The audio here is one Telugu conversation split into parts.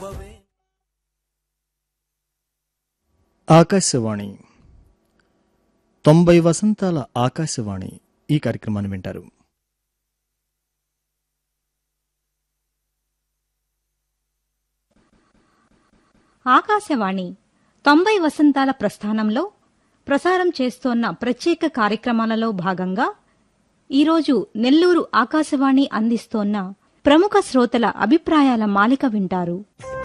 ఆకాశవాణి తొంభై వసంతాల ఆకాశవాణి ఈ కార్యక్రమాన్ని వింటారు ఆకాశవాణి తొంభై వసంతాల ప్రస్థానంలో ప్రసారం చేస్తోన్న ప్రత్యేక కార్యక్రమాలలో భాగంగా ఈరోజు నెల్లూరు ఆకాశవాణి అందిస్తోన్న ప్రముఖ శ్రోతల అభిప్రాయాల మాలిక వింటారు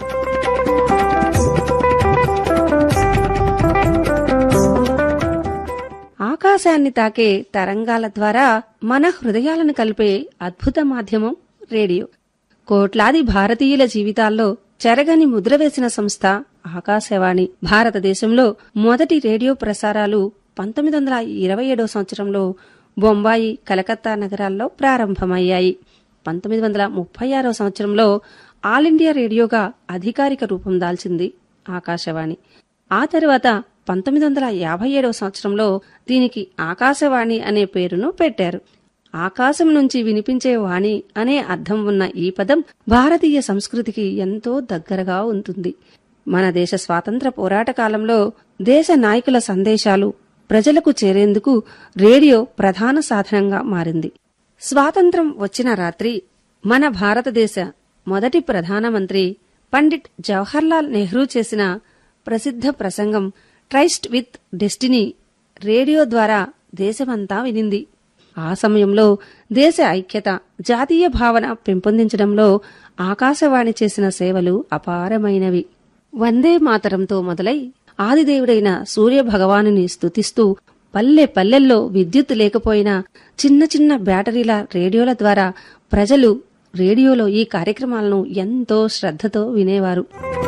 ఆకాశాన్ని తాకే తరంగాల ద్వారా మన హృదయాలను కలిపే అద్భుత మాధ్యమం రేడియో కోట్లాది భారతీయుల జీవితాల్లో చెరగని ముద్ర వేసిన సంస్థ ఆకాశవాణి భారతదేశంలో మొదటి రేడియో ప్రసారాలు పంతొమ్మిది వందల ఇరవై ఏడో సంవత్సరంలో బొంబాయి కలకత్తా నగరాల్లో ప్రారంభమయ్యాయి పంతొమ్మిది వందల ముప్పై ఆరో సంవత్సరంలో ఆల్ ఇండియా రేడియోగా అధికారిక రూపం దాల్చింది ఆకాశవాణి ఆ తరువాత పంతొమ్మిది వందల యాభై ఏడవ సంవత్సరంలో దీనికి ఆకాశవాణి అనే పేరును పెట్టారు ఆకాశం నుంచి వినిపించే వాణి అనే అర్థం ఉన్న ఈ పదం భారతీయ సంస్కృతికి ఎంతో దగ్గరగా ఉంటుంది మన దేశ స్వాతంత్ర పోరాట కాలంలో దేశ నాయకుల సందేశాలు ప్రజలకు చేరేందుకు రేడియో ప్రధాన సాధనంగా మారింది స్వాతంత్రం వచ్చిన రాత్రి మన భారతదేశ మొదటి ప్రధానమంత్రి పండిట్ జవహర్లాల్ నెహ్రూ చేసిన ప్రసిద్ధ ప్రసంగం ట్రైస్ట్ విత్ డెస్టినీ రేడియో ద్వారా దేశమంతా వినింది ఆ సమయంలో దేశ ఐక్యత జాతీయ భావన పెంపొందించడంలో ఆకాశవాణి చేసిన సేవలు అపారమైనవి వందే మాతరంతో మొదలై ఆదిదేవుడైన సూర్య భగవానుని స్తుతిస్తూ పల్లె పల్లెల్లో విద్యుత్ లేకపోయినా చిన్న చిన్న బ్యాటరీల రేడియోల ద్వారా ప్రజలు రేడియోలో ఈ కార్యక్రమాలను ఎంతో శ్రద్ధతో వినేవారు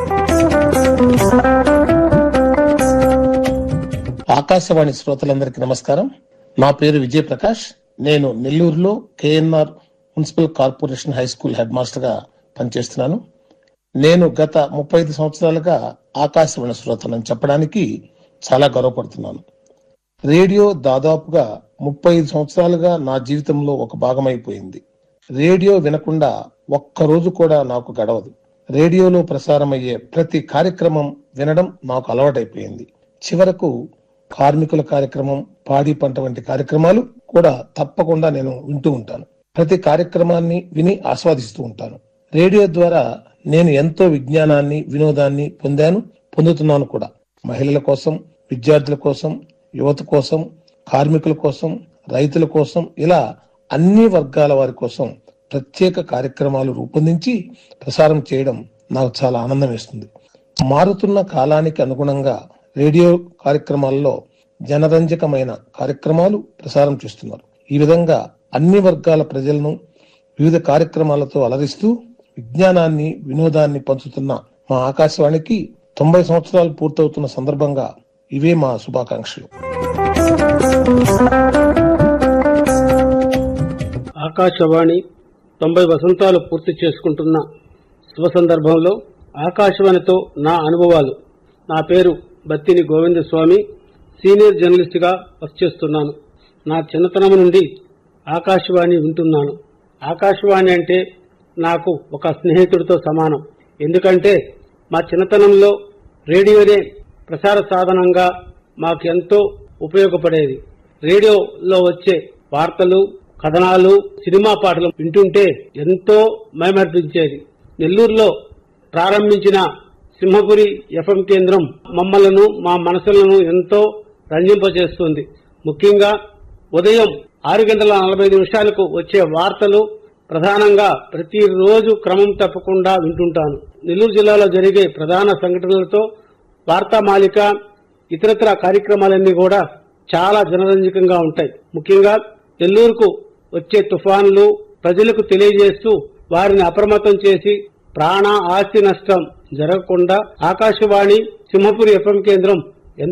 ఆకాశవాణి శ్రోతలందరికీ నమస్కారం నా పేరు విజయ్ ప్రకాష్ నేను నెల్లూరులో KNR municipal corporation high school head master గా పనిచేస్తున్నాను నేను గత ముప్పై ఐదు సంవత్సరాలుగా ఆకాశవాణి శ్రోతనని చెప్పడానికి చాలా గర్వపడుతున్నాను రేడియో దాదాపుగా ముప్పై ఐదు సంవత్సరాలుగా నా జీవితంలో ఒక భాగమైపోయింది రేడియో వినకుండా ఒక్క రోజు కూడా నాకు గడవదు రేడియోలో ప్రసారమయ్యే ప్రతి కార్యక్రమం వినడం నాకు అలవాటైపోయింది చివరకు కార్మికుల కార్యక్రమం పాడి పంట వంటి కార్యక్రమాలు కూడా తప్పకుండా నేను వింటూ ఉంటాను ప్రతి కార్యక్రమాన్ని విని ఆస్వాదిస్తూ ఉంటాను రేడియో ద్వారా నేను ఎంతో విజ్ఞానాన్ని వినోదాన్ని పొందాను పొందుతున్నాను కూడా మహిళల కోసం విద్యార్థుల కోసం యువత కోసం కార్మికుల కోసం రైతుల కోసం ఇలా అన్ని వర్గాల వారి కోసం ప్రత్యేక కార్యక్రమాలు రూపొందించి ప్రసారం చేయడం నాకు చాలా ఆనందం వేస్తుంది మారుతున్న కాలానికి అనుగుణంగా రేడియో కార్యక్రమాల్లో జనరంజకమైన కార్యక్రమాలు ప్రసారం చేస్తున్నారు ఈ విధంగా అన్ని వర్గాల ప్రజలను వివిధ కార్యక్రమాలతో అలరిస్తూ విజ్ఞానాన్ని వినోదాన్ని పంచుతున్న మా ఆకాశవాణికి తొంభై సంవత్సరాలు పూర్తవుతున్న సందర్భంగా ఇవే మా శుభాకాంక్షలు ఆకాశవాణి తొంభై వసంతాలు పూర్తి చేసుకుంటున్న శుభ సందర్భంలో ఆకాశవాణితో నా అనుభవాలు నా పేరు బత్తిని గోవిందస్వామి సీనియర్ జర్నలిస్టుగా వర్క్ చేస్తున్నాను నా చిన్నతనం నుండి ఆకాశవాణి వింటున్నాను ఆకాశవాణి అంటే నాకు ఒక స్నేహితుడితో సమానం ఎందుకంటే మా చిన్నతనంలో రేడియోనే ప్రసార సాధనంగా మాకు ఎంతో ఉపయోగపడేది రేడియోలో వచ్చే వార్తలు కథనాలు సినిమా పాటలు వింటుంటే ఎంతో మైమర్పించేది నెల్లూరులో ప్రారంభించిన సింహపురి ఎఫ్ఎం కేంద్రం మమ్మలను మా మనసులను ఎంతో రంజింపజేస్తుంది ముఖ్యంగా ఉదయం ఆరు గంటల నలభై నిమిషాలకు వచ్చే వార్తలు ప్రధానంగా ప్రతిరోజు క్రమం తప్పకుండా వింటుంటాను నెల్లూరు జిల్లాలో జరిగే ప్రధాన సంఘటనలతో వార్తామాలిక ఇతరత్ర కార్యక్రమాలన్నీ కూడా చాలా జనరంజకంగా ఉంటాయి ముఖ్యంగా నెల్లూరుకు వచ్చే తుఫాన్లు ప్రజలకు తెలియజేస్తూ వారిని అప్రమత్తం చేసి ప్రాణ ఆస్తి నష్టం జరగకుండా ఆకాశవాణి సింహపురి ఎఫ్ఎం కేంద్రం